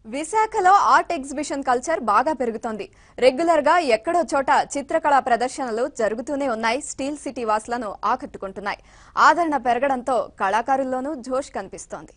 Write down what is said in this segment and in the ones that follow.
విశాఖలో art exhibition culture బాగా పెరుగుతోంది రెగ్యులర్ గా ఎక్కడో చోట చిత్రకళా ప్రదర్శనలు జరుగుతూనే ఉన్నాయి స్టీల్ సిటీ వాసులను ఆకట్టుకుంటున్నాయి ఆదరణ పెరగడంతో కళాకారుల్లోనూ జోష్ కనిపిస్తోంది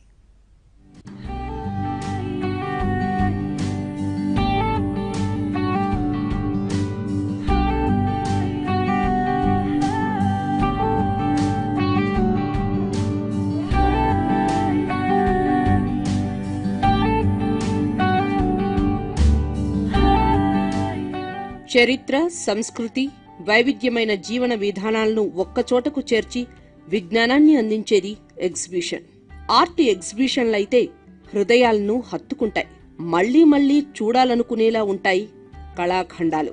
చరిత్ర సంస్కృతి వైవిధ్యమైన జీవన విధానాలను ఒక్కచోటకు చేర్చి విజ్ఞానాన్ని అందించేది ఎగ్జిబిషన్ ఆర్ట్ ఎగ్జిబిషన్లైతే హృదయాలను హత్తుకుంటాయి మళ్లీ మళ్లీ చూడాలనుకునేలా ఉంటాయి కళాఖండాలు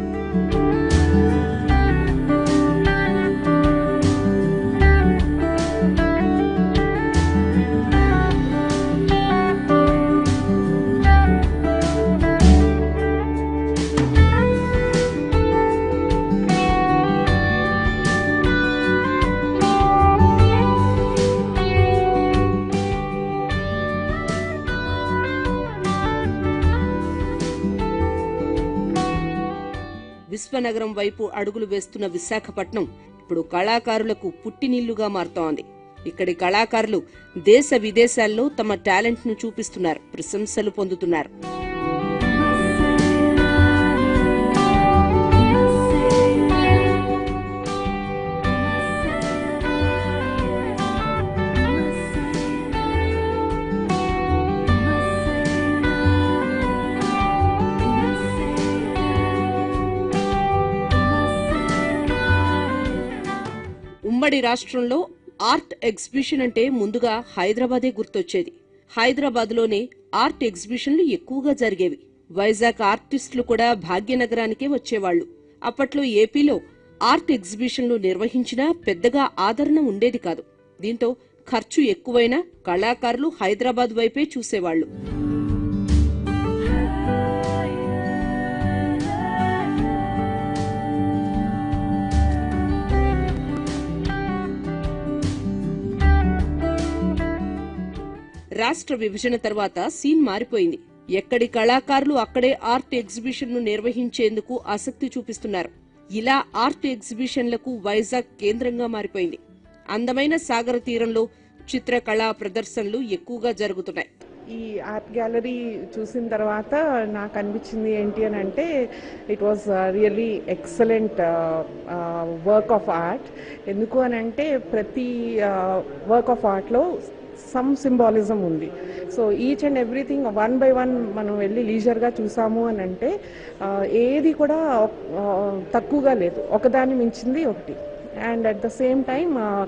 విశ్వనగరం వైపు అడుగులు వేస్తున్న విశాఖపట్నం ఇప్పుడు కళాకారులకు పుట్టినిల్లుగా మారుతోంది ఇక్కడి కళాకారులు దేశ విదేశాల్లో తమ టాలెంట్ ను చూపిస్తున్నారు ప్రశంసలు పొందుతున్నారు ఉమ్మడి రాష్ట్రంలో ఆర్ట్ ఎగ్జిబిషన్ అంటే ముందుగా హైదరాబాదే గుర్తొచ్చేది హైదరాబాద్లోనే ఆర్ట్ ఎగ్జిబిషన్లు ఎక్కువగా జరిగేవి వైజాగ్ ఆర్టిస్టులు కూడా భాగ్యనగరానికే వచ్చేవాళ్లు అప్పట్లో ఏపీలో ఆర్ట్ ఎగ్జిబిషన్లు నిర్వహించినా పెద్దగా ఆదరణ ఉండేది కాదు దీంతో ఖర్చు ఎక్కువైనా కళాకారులు హైదరాబాద్ వైపే చూసేవాళ్లు రాష్ట్ర విభజన తర్వాత సీన్ మారిపోయింది ఎక్కడి కళాకారులు అక్కడే ఆర్ట్ ఎగ్జిబిషన్ ను నిర్వహించేందుకు ఆసక్తి చూపిస్తున్నారు ఇలా ఆర్ట్ ఎగ్జిబిషన్లకు వైజాగ్ కేంద్రంగా మారిపోయింది అందమైన సాగర తీరంలో చిత్రకళా ప్రదర్శనలు ఎక్కువగా జరుగుతున్నాయి ఈ ఆర్ట్ గ్యాలరీ చూసిన తర్వాత నాకు అనిపించింది ఏంటి అని అంటే it was really excellent work of art ఎందుకు అని అంటే ప్రతి వర్క్ ఆఫ్ ఆర్ట్లో సమ్ సింబాలిజం ఉంది so each and everything one by one మనం వెళ్ళి లీజర్గా చూసాము అని అంటే ఆ, ఏది కూడా ఆ, తక్కువగా లేదు ఒకదాన్ని మించింది ఒకటి and at the same time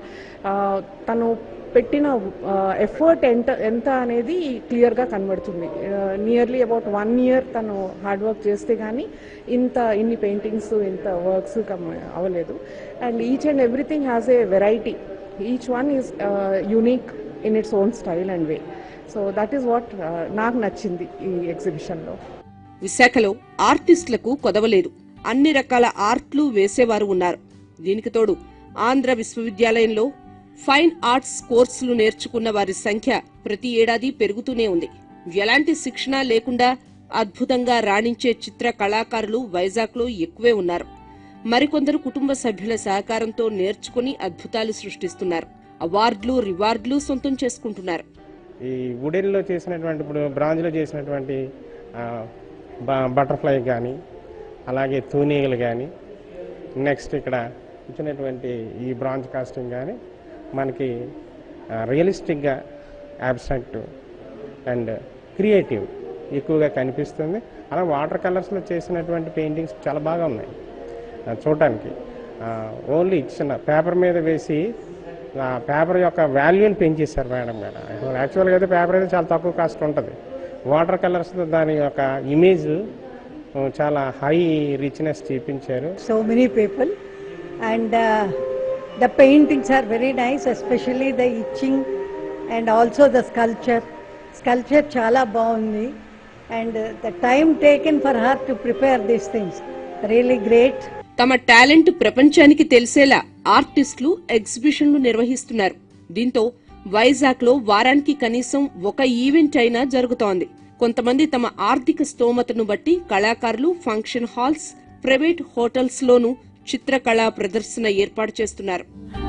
తను పెట్టిన ఎఫర్ట్ ఎంత ఎంత అనేది క్లియర్గా కనబడుతుంది నియర్లీ అబౌట్ వన్ ఇయర్ తను హార్డ్ వర్క్ చేస్తే కానీ ఇంత ఇన్ని పెయింటింగ్స్ ఇంత వర్క్స్ కమ్ అవ్వలేదు and each and everything has a variety each one is unique in its own style and way so that is what నాకు నచ్చింది ఈ ఎగ్జిబిషన్లో విశాఖలో ఆర్టిస్టులకు కొదవలేదు అన్ని రకాల ఆర్ట్లు వేసేవారు ఉన్నారు దీనికి తోడు ఆంధ్ర విశ్వవిద్యాలయంలో ఫైన్ ఆర్ట్స్ కోర్సులు నేర్చుకున్న వారి సంఖ్య ప్రతి ఏడాది పెరుగుతూనే ఉంది ఎలాంటి శిక్షణ లేకుండా అద్భుతంగా రాణించే చిత్ర కళాకారులు వైజాగ్లో ఎక్కువే ఉన్నారు మరికొందరు కుటుంబ సభ్యుల సహకారంతో నేర్చుకుని అద్భుతాలు సృష్టిస్తున్నారు అవార్డులు రివార్డులు సొంతం చేసుకుంటున్నారు ఈ వుడెన్లో చేసినటువంటి ఇప్పుడు బ్రాంజ్లో చేసినటువంటి ఆ, బ- బటర్ఫ్లై కానీ అలాగే తూనీగలు కానీ నెక్స్ట్ ఇక్కడ ఇచ్చినటువంటి ఈ బ్రాంజ్ కాస్టింగ్ కానీ మనకి ఆ, రియలిస్టిక్గా అబ్స్ట్రాక్ట్ అండ్ క్రియేటివ్ ఎక్కువగా కనిపిస్తుంది అలా వాటర్ కలర్స్లో చేసినటువంటి పెయింటింగ్స్ చాలా బాగా ఉన్నాయి ఆ, చూడటానికి ఓన్లీ చిన్న పేపర్ మీద వేసి ఆ పేపర్ యొక్క వాల్యూని పెంచేశారు మేడం గారు ఇప్పుడు యాక్చువల్గా అయితే పేపర్ అయితే చాలా తక్కువ కాస్ట్ ఉంటుంది వాటర్ కలర్స్ దాని యొక్క ఇమేజ్ చాలా హై రిచ్నెస్ చూపించారు so many people and uh, the paintings are very nice especially the etching and also the sculpture sculpture chala బాగుంది and uh, the time taken for her to prepare these things really great తమ talent ప్రపంచానికి తెలిసేలా ఆర్టిస్టులు ఎగ్జిబిషన్లు నిర్వహిస్తున్నారు దీంతో వైజాగ్ లో వారానికి కనీసం ఒక ఈవెంట్ అయినా జరుగుతోంది కొంతమంది తమ ఆర్థిక స్తోమతను బట్టి కళాకారులు ఫంక్షన్ హాల్స్ ప్రైవేట్ హోటల్స్ లోనూ చిత్రకళా ప్రదర్శన ఏర్పాటు చేస్తున్నారు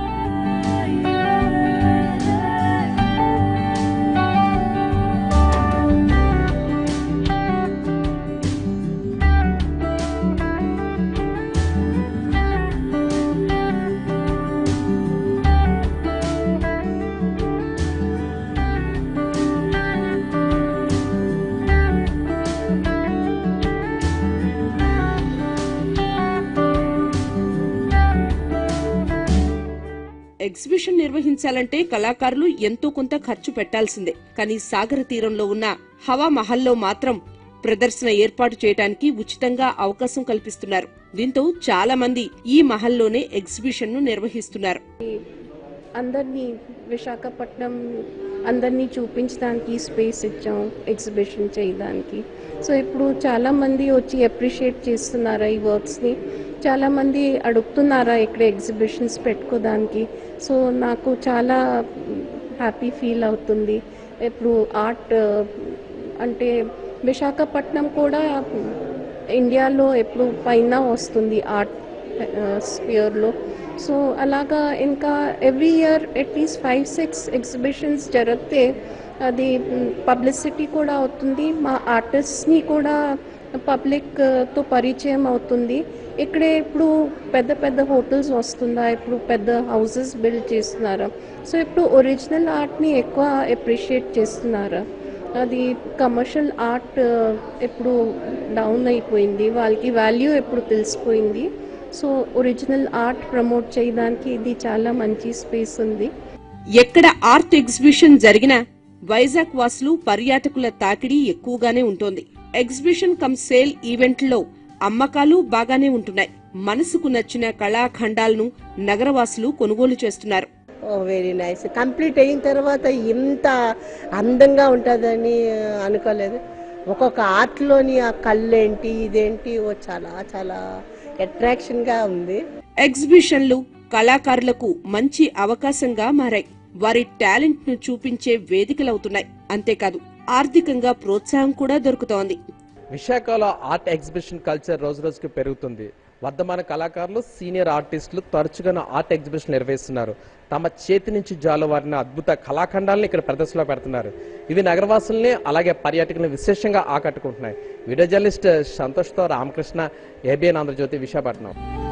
ఎగ్జిబిషన్ నిర్వహించాలంటే కళాకారులు ఎంతో కొంత ఖర్చు పెట్టాల్సిందే కానీ సాగర తీరంలో ఉన్న హవా మహల్లో మాత్రం ప్రదర్శన ఏర్పాటు చేయడానికి ఉచితంగా అవకాశం కల్పిస్తున్నారు దీంతో చాలా మంది ఈ మహల్లోనే ఎగ్జిబిషన్ ను నిర్వహిస్తున్నారు అందరినీ విశాఖపట్నం అందరినీ చూపించడానికి స్పేస్ ఇచ్చాం ఎగ్జిబిషన్ చేయడానికి సో ఇప్పుడు చాలామంది వచ్చి అప్రిషియేట్ చేస్తున్నారా ఈ వర్క్స్ని చాలామంది అడుగుతున్నారా ఇక్కడ ఎగ్జిబిషన్స్ పెట్టుకోవడానికి సో నాకు చాలా హ్యాపీ ఫీల్ అవుతుంది ఇప్పుడు ఆర్ట్ అంటే విశాఖపట్నం కూడా ఇండియాలో ఎప్పుడు పైన వస్తుంది ఆర్ట్ స్పియర్లో సో అలాగా ఇంకా every year at least five six exhibitions జరిగితే అది పబ్లిసిటీ కూడా అవుతుంది మా ఆర్టిస్ట్ని కూడా పబ్లిక్తో పరిచయం అవుతుంది ఇక్కడే ఇప్పుడు పెద్ద పెద్ద హోటల్స్ వస్తుందా ఇప్పుడు పెద్ద హౌసెస్ బిల్డ్ చేస్తున్నారు సో ఇప్పుడు ఒరిజినల్ ఆర్ట్ని ఎక్కువ అప్రిషియేట్ చేస్తున్నారు అది కమర్షియల్ ఆర్ట్ ఇప్పుడు డౌన్ అయిపోయింది వాళ్ళకి వాల్యూ ఎప్పుడు తెలిసిపోయింది సో ఒరిజినల్ ఆర్ట్ ప్రమోట్ చేయడానికి ఇది చాలా మంచి స్పేస్ ఉంది ఎక్కడ ఆర్ట్ ఎగ్జిబిషన్ జరిగినా వైజాగ్ వాసులు పర్యాటకుల తాకిడి ఎక్కువగానే ఉంటోంది ఎగ్జిబిషన్ కమ్ సేల్ ఈవెంట్లో అమ్మకాలు బాగానే ఉంటున్నాయి మనసుకు నచ్చిన కళాఖండాలను నగరవాసులు కొనుగోలు చేస్తున్నారు ఓ వెరీ నైస్ కంప్లీట్ అయిన తర్వాత ఇంత అందంగా ఉంటుందని అనుకోలేదు ఒక్కొక్క ఆర్ట్లోని ఆ కళ్ళేంటి ఇదేంటి ఓ చాలా చాలా అట్రాక్షన్గా ఉంది ఎగ్జిబిషన్లు కళాకారులకు మంచి అవకాశంగా మారాయి వారి టాలెంట్ ను చూపించే వేదికలవుతున్నాయి అంతేకాదు ఆర్థికంగా ప్రోత్సాహం కూడా దొరుకుతోంది విశాఖలో ఆర్ట్ ఎగ్జిబిషన్ కల్చర్ రోజు రోజుకి పెరుగుతుంది వర్ధమాన కళాకారులు సీనియర్ ఆర్టిస్టులు తరచుగా ఆర్ట్ ఎగ్జిబిషన్ నిర్వహిస్తున్నారు తమ చేతి నుంచి జాలువారిన అద్భుత కళాఖండాలను ఇక్కడ ప్రదర్శనలో పెడుతున్నారు ఇవి నగరవాసుల్ని అలాగే పర్యాటకులను విశేషంగా ఆకట్టుకుంటున్నాయి వీడియో జర్నలిస్ట్ సంతోష్తో రామకృష్ణ ఏబిఎన్ ఆంధ్రజ్యోతి విశాఖపట్నం